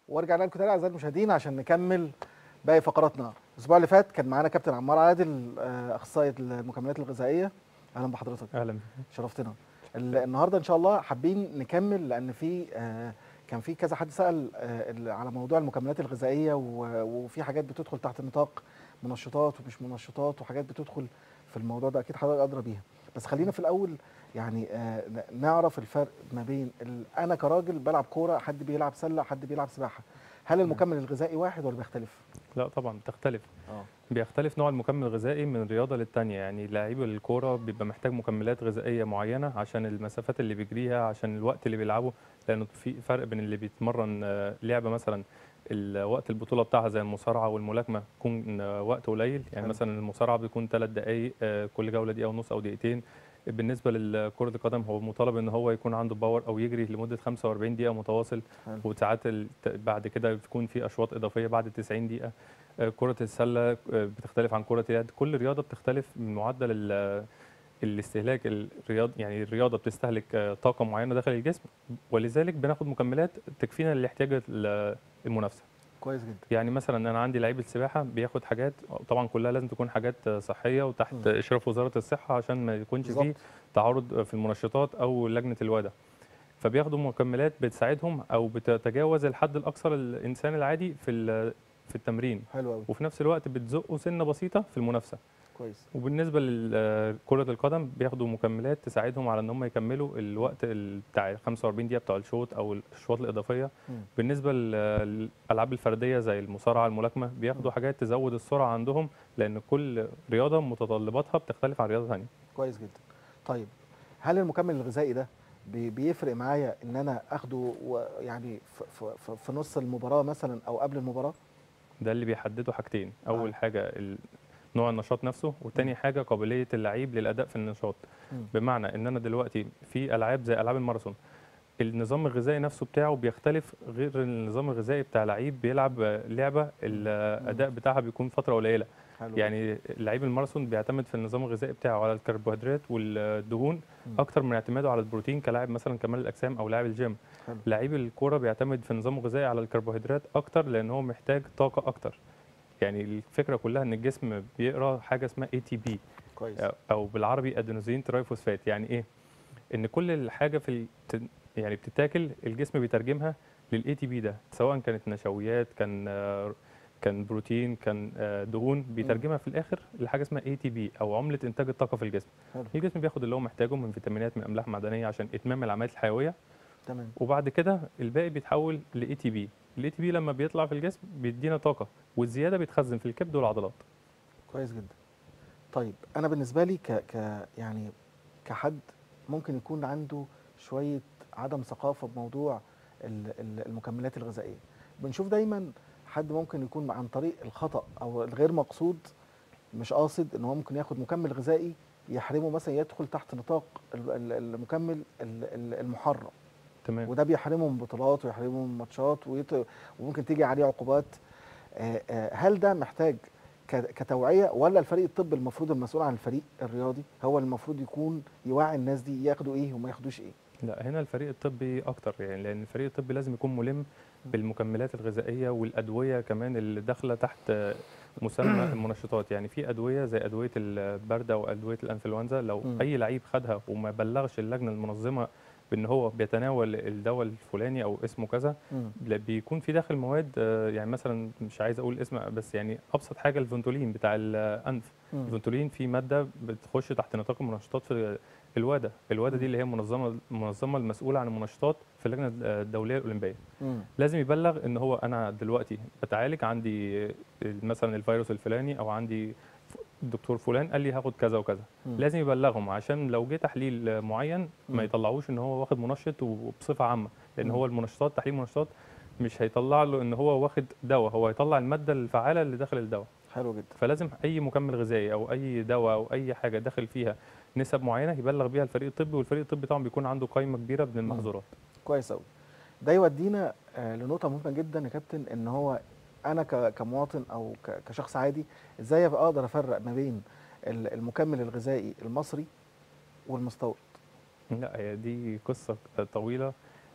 ورجعنا لكم تاني اعزائي المشاهدين عشان نكمل باقي فقراتنا الاسبوع اللي فات كان معانا كابتن عمار عادل آه، اخصائي المكملات الغذائيه اهلا بحضرتك اهلا بك. شرفتنا ال- النهارده ان شاء الله حابين نكمل لان في آه، كان في كذا حد سال آه، ال- على موضوع المكملات الغذائيه و- وفي حاجات بتدخل تحت نطاق منشطات ومش منشطات وحاجات بتدخل في الموضوع ده اكيد حضرتك ادرى بيها بس خلينا في الاول يعني آه، ن- نعرف الفرق ما بين ال- انا كراجل بلعب كوره حد بيلعب سله حد بيلعب سباحه هل المكمل الغذائي واحد ولا بيختلف لا طبعا بتختلف اه بيختلف نوع المكمل الغذائي من رياضه للتانيه يعني لعيب الكوره بيبقى محتاج مكملات غذائيه معينه عشان المسافات اللي بيجريها عشان الوقت اللي بيلعبه لانه في فرق بين اللي بيتمرن آه، لعبه مثلا ال- وقت البطوله بتاعها زي المصارعه والملاكمه يكون آه، وقت قليل يعني حلو. مثلا المصارعه بيكون ثلاث دقائق آه، كل جوله دقيقه ونص او دقيقتين بالنسبه لكره القدم هو مطالب ان هو يكون عنده باور او يجري لمده 45 دقيقه متواصل حلو. وساعات ال- بعد كده بتكون في اشواط اضافيه بعد 90 دقيقه آه، كره السله آه، بتختلف عن كره اليد كل رياضه بتختلف من معدل ال- الاستهلاك الرياض يعني الرياضه بتستهلك آه، طاقه معينه داخل الجسم ولذلك بناخد مكملات تكفينا لاحتياج ال- المنافسه كويس جدا يعني مثلا انا عندي لعيب السباحه بياخد حاجات طبعا كلها لازم تكون حاجات صحيه وتحت مم. اشراف وزاره الصحه عشان ما يكونش فيه بالظبط تعارض في المنشطات او لجنه الوادة فبياخدوا مكملات بتساعدهم او بتتجاوز الحد الاقصى للانسان العادي في ال- في التمرين حلو قوي وفي نفس الوقت بتزقه سنه بسيطه في المنافسه كويس وبالنسبه لكره القدم بياخدوا مكملات تساعدهم على ان هم يكملوا الوقت ال- بتاع ال 45 دقيقه بتوع الشوط او الاشواط الاضافيه مم. بالنسبه لل- للالعاب الفرديه زي المصارعه الملاكمه بياخدوا حاجات تزود السرعه عندهم لان كل رياضه متطلباتها بتختلف عن رياضه ثانيه كويس جدا طيب هل المكمل الغذائي ده بي- بيفرق معايا ان انا اخده و- يعني في, في, في, في نص المباراه مثلا او قبل المباراه ده اللي بيحدده حاجتين اول آه. حاجه ال- نوع النشاط نفسه وتاني حاجه قابليه اللعيب للاداء في النشاط مم. بمعنى ان انا دلوقتي في العاب زي العاب الماراثون النظام الغذائي نفسه بتاعه بيختلف غير النظام الغذائي بتاع لعيب بيلعب لعبه الاداء بتاعها بيكون فتره قليله حلو يعني لعيب الماراثون بيعتمد في النظام الغذائي بتاعه على الكربوهيدرات والدهون مم. اكتر من اعتماده على البروتين كلاعب مثلا كمال الاجسام او لاعب الجيم حلو. لعيب الكوره بيعتمد في النظام الغذائي على الكربوهيدرات اكتر لان هو محتاج طاقه اكتر يعني الفكره كلها ان الجسم بيقرا حاجه اسمها اي تي بي كويس او بالعربي ادينوزين ترايفوسفات يعني ايه ان كل الحاجه في الت... يعني بتتاكل الجسم بيترجمها للاي تي بي ده سواء كانت نشويات كان آه، كان بروتين كان آه، دهون بيترجمها في الاخر لحاجه اسمها اي تي بي او عمله انتاج الطاقه في الجسم حلو الجسم بياخد اللي هو محتاجه من فيتامينات من املاح معدنيه عشان اتمام العمليات الحيويه تمام وبعد كده الباقي بيتحول لاي تي بي الاي تي بي لما بيطلع في الجسم بيدينا طاقه والزياده بيتخزن في الكبد والعضلات كويس جدا طيب انا بالنسبه لي ك, ك يعني كحد ممكن يكون عنده شويه عدم ثقافه بموضوع ال- ال- المكملات الغذائيه بنشوف دايما حد ممكن يكون عن طريق الخطا او الغير مقصود مش قاصد ان هو ممكن ياخد مكمل غذائي يحرمه مثلا يدخل تحت نطاق ال- ال- المكمل ال- ال- المحرم تمام وده بيحرمه من بطولات ويحرمه من ماتشات ويت- وممكن تيجي عليه عقوبات آه، آه، هل ده محتاج ك- كتوعيه ولا الفريق الطبي المفروض المسؤول عن الفريق الرياضي هو المفروض يكون يوعي الناس دي ياخدوا ايه وما ياخدوش ايه لا هنا الفريق الطبي اكتر يعني لان الفريق الطبي لازم يكون ملم بالمكملات الغذائيه والادويه كمان اللي داخله تحت مسمى المنشطات يعني في ادويه زي ادويه البرد او ادويه الانفلونزا لو مم. اي لعيب خدها وما بلغش اللجنه المنظمه بان هو بيتناول الدواء الفلاني او اسمه كذا مم. لا، بيكون في داخل مواد آه، يعني مثلا مش عايز اقول اسم بس يعني ابسط حاجه الفنتولين بتاع الانف مم. الفنتولين في ماده بتخش تحت نطاق المنشطات في الوادا الوادا دي اللي هي منظمه المنظمه المسؤوله عن المنشطات في اللجنه الدوليه الاولمبيه مم. لازم يبلغ ان هو انا دلوقتي بتعالج عندي مثلا الفيروس الفلاني او عندي الدكتور فلان قال لي هاخد كذا وكذا مم. لازم يبلغهم عشان لو جه تحليل معين مم. ما يطلعوش ان هو واخد منشط وبصفه عامه لان مم. هو المنشطات تحليل منشطات مش هيطلع له ان هو واخد دواء هو هيطلع الماده الفعاله اللي داخل الدواء حلو جدا فلازم اي مكمل غذائي او اي دواء او اي حاجه داخل فيها نسب معينه يبلغ بيها الفريق الطبي والفريق الطبي طبعا بيكون عنده قائمه كبيره من المحظورات كويس قوي ده يودينا آه، لنقطه مهمه جدا يا كابتن ان هو انا ك- كمواطن او ك- كشخص عادي ازاي أبقى اقدر افرق ما بين ال- المكمل الغذائي المصري والمستورد لا هي دي قصه طويله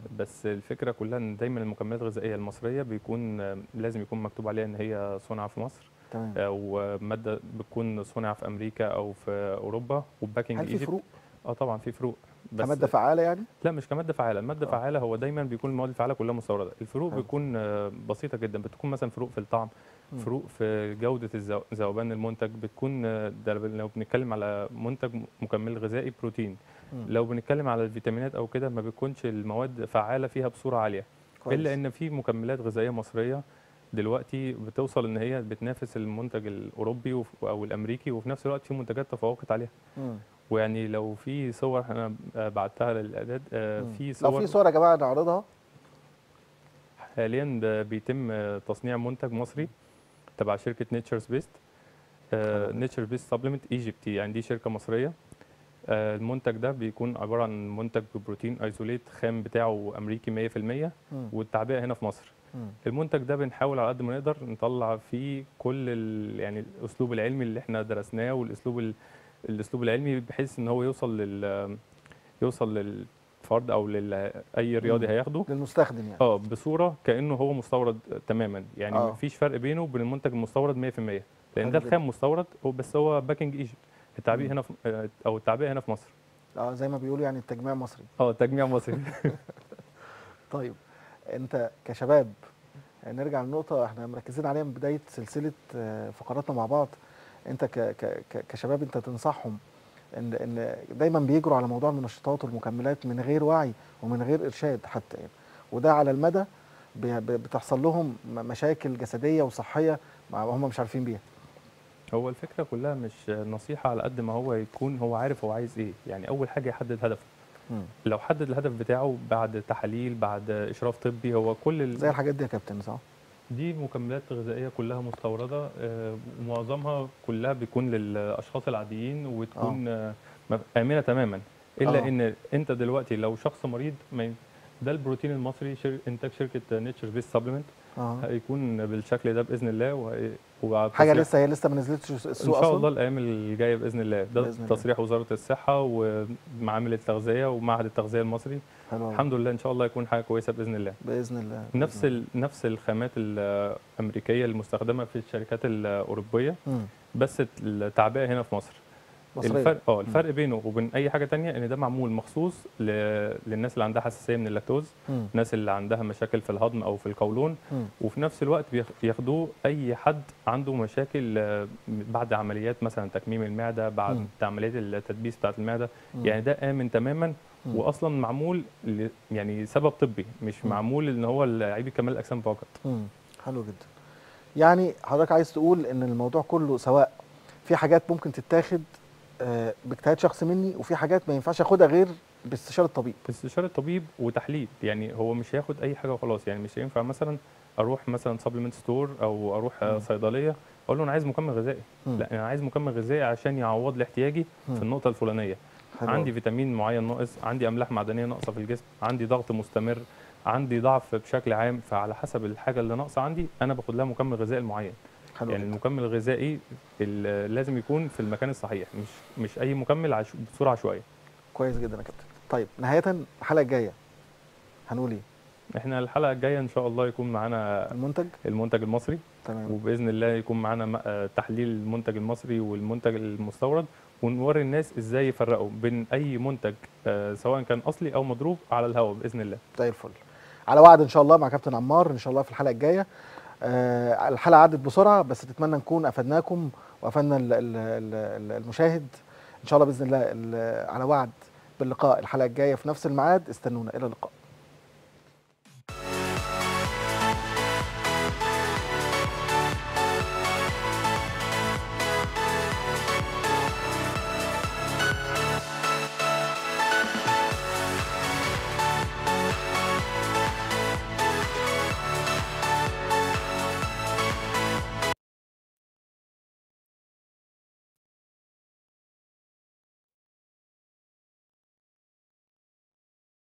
بس الفكره كلها ان دايما المكملات الغذائيه المصريه بيكون آه، لازم يكون مكتوب عليها ان هي صنع في مصر تمام او ماده بتكون صنع في امريكا او في اوروبا وباكينج هل في ايجيبت فروق اه طبعا في فروق بس كماده فعاله يعني لا مش كماده فعاله الماده آه. فعاله هو دايما بيكون المواد الفعاله كلها مستورده الفروق حلو. بتكون آه، بسيطه جدا بتكون مثلا فروق في الطعم مم. فروق في جوده الذو- ذوبان المنتج بتكون آه، ده لو بنتكلم على منتج مكمل غذائي بروتين مم. لو بنتكلم على الفيتامينات او كده ما بتكونش المواد فعاله فيها بصوره عاليه كويس. الا ان في مكملات غذائيه مصريه دلوقتي بتوصل ان هي بتنافس المنتج الاوروبي وف- او الامريكي وفي نفس الوقت في منتجات تفوقت عليها مم. ويعني لو في صور انا آه، بعتها للاعداد آه، مم. في لو صور في صور يا جماعه نعرضها حاليا ب- بيتم آه، تصنيع منتج مصري تبع شركه نيتشرز بيست حلو. نيتشر بيست سبلمنت ايجيبتي يعني دي شركه مصريه آه، المنتج ده بيكون عباره عن منتج بروتين ايزوليت خام بتاعه امريكي 100% مم. والتعبئه هنا في مصر مم. المنتج ده بنحاول على قد ما نقدر نطلع فيه كل ال يعني الاسلوب العلمي اللي احنا درسناه والاسلوب ال- الاسلوب العلمي بحيث ان هو يوصل لل يوصل للفرد او لاي رياضي مم. هياخده للمستخدم يعني اه بصوره كانه هو مستورد تماما يعني آه. مفيش فرق بينه وبين المنتج المستورد 100% لان حلو ده جدا. الخام مستورد هو بس هو باكينج ايجيبت التعبئه مم. هنا في آه، او التعبئه هنا في مصر اه زي ما بيقولوا يعني التجميع مصري اه تجميع مصري طيب انت كشباب نرجع للنقطة احنا مركزين عليها من بداية سلسلة آه، فقراتنا مع بعض انت ك ك ك- كشباب انت تنصحهم ان ان دايما بيجروا على موضوع المنشطات والمكملات من غير وعي ومن غير ارشاد حتى يعني وده على المدى بي- ب- بتحصل لهم م- مشاكل جسدية وصحية مع هم مش عارفين بيها هو الفكره كلها مش نصيحه على قد ما هو يكون هو عارف هو عايز ايه يعني اول حاجه يحدد هدفه مم. لو حدد الهدف بتاعه بعد تحاليل بعد اشراف طبي هو كل ال... زي الحاجات دي يا كابتن صح؟ دي مكملات غذائيه كلها مستورده آه، ومعظمها كلها بيكون للاشخاص العاديين وتكون آه. امنه تماما الا آه. ان انت دلوقتي لو شخص مريض ما ين- ده البروتين المصري شر... انتاج شركه نيتشر بيس سبلمنت اه هيكون بالشكل ده باذن الله وهي... وبعد حاجة تصريح- لسه هي لسه ما نزلتش السوق ان اصلا شاء الله الايام الجايه باذن الله ده بإذن الله. تصريح وزاره الصحه ومعامل التغذيه ومعهد التغذيه المصري حلو أوي. الحمد لله ان شاء الله يكون حاجه كويسه باذن الله باذن الله نفس ال... نفس الخامات الامريكيه المستخدمه في الشركات الاوروبيه مم. بس التعبئه هنا في مصر مصرية. الفرق اه الفرق بينه وبين اي حاجه تانية ان ده معمول مخصوص ل... للناس اللي عندها حساسيه من اللاكتوز مم. الناس اللي عندها مشاكل في الهضم او في القولون مم. وفي نفس الوقت بياخ- بياخدوه اي حد عنده مشاكل آه، بعد عمليات مثلا تكميم المعده بعد مم. عمليات التدبيس بتاعه المعده مم. يعني ده امن تماما مم. واصلا معمول ل... يعني سبب طبي مش مم. معمول ان هو لعيب كمال الاجسام فقط مم. حلو جدا يعني حضرتك عايز تقول ان الموضوع كله سواء في حاجات ممكن تتاخد آه، باجتهاد شخصي مني وفي حاجات ما ينفعش اخدها غير باستشاره الطبيب استشاره طبيب وتحليل يعني هو مش هياخد اي حاجه وخلاص يعني مش هينفع مثلا اروح مثلا سبلمنت ستور او اروح آه، مم. صيدليه اقول له انا عايز مكمل غذائي مم. لا انا عايز مكمل غذائي عشان يعوض لي احتياجي مم. في النقطه الفلانيه حلو عندي أوي. فيتامين معين ناقص عندي املاح معدنيه ناقصه في الجسم عندي ضغط مستمر عندي ضعف بشكل عام فعلى حسب الحاجه اللي ناقصه عندي انا باخد لها مكمل غذائي معين حلو يعني جدا. المكمل الغذائي ال- لازم يكون في المكان الصحيح مش مش اي مكمل عش... بصوره عشوائيه كويس جدا يا كابتن طيب نهايه الحلقه الجايه هنقول ايه احنا الحلقه الجايه ان شاء الله يكون معانا المنتج المنتج المصري تمام وباذن الله يكون معانا م- آه، تحليل المنتج المصري والمنتج المستورد ونوري الناس ازاي يفرقوا بين اي منتج آه، سواء كان اصلي او مضروب على الهواء باذن الله زي الفل على وعد ان شاء الله مع كابتن عمار ان شاء الله في الحلقه الجايه آه الحلقه عدت بسرعه بس تتمنى نكون افدناكم وافدنا ال- ال- ال- المشاهد ان شاء الله باذن الله ال- على وعد باللقاء الحلقه الجايه في نفس الميعاد استنونا الى اللقاء